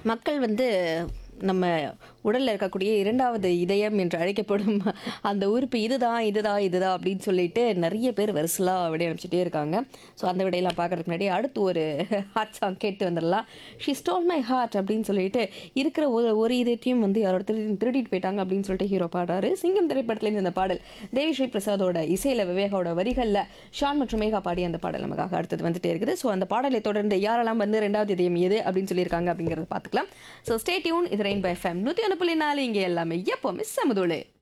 மக்கள் வந்து நம்ம உடல்ல இருக்கக்கூடிய இரண்டாவது இதயம் என்று அழைக்கப்படும் அந்த உறுப்பு இதுதான் இதுதான் இதுதான் அப்படின்னு சொல்லிட்டு நிறைய பேர் வரிசலாக விடை அனுப்பிச்சிட்டே இருக்காங்க ஸோ அந்த விடையெல்லாம் பார்க்கறதுக்கு முன்னாடி அடுத்து ஒரு ஹார்ட் சாங் கேட்டு வந்துடலாம் ஷி ஸ்டோல் மை ஹார்ட் அப்படின்னு சொல்லிட்டு இருக்கிற ஒரு ஒரு இதயத்தையும் வந்து யாரோட திருடி திருடிட்டு போயிட்டாங்க அப்படின்னு சொல்லிட்டு ஹீரோ பாடுறாரு சிங்கம் திரைப்படத்துலேருந்து இந்த பாடல் தேவி ஸ்ரீ பிரசாதோட இசையில் விவேகாவோட வரிகளில் ஷான் மற்றும் மேகா பாடிய அந்த பாடல் நமக்காக அடுத்தது வந்துட்டே இருக்குது ஸோ அந்த பாடலை தொடர்ந்து யாரெல்லாம் வந்து ரெண்டாவது இதயம் எது அப்படின்னு சொல்லியிருக்காங்க அப்படிங்கிறத பார்த்துக்கலாம் ஸோ ஸ்டே டியூன் இது ரெயின் பை ஃபேம் நூற்றி ஒன்று புள்ளி நாலு இங்கே எல்லாமே எப்போவுமே சமுதோடு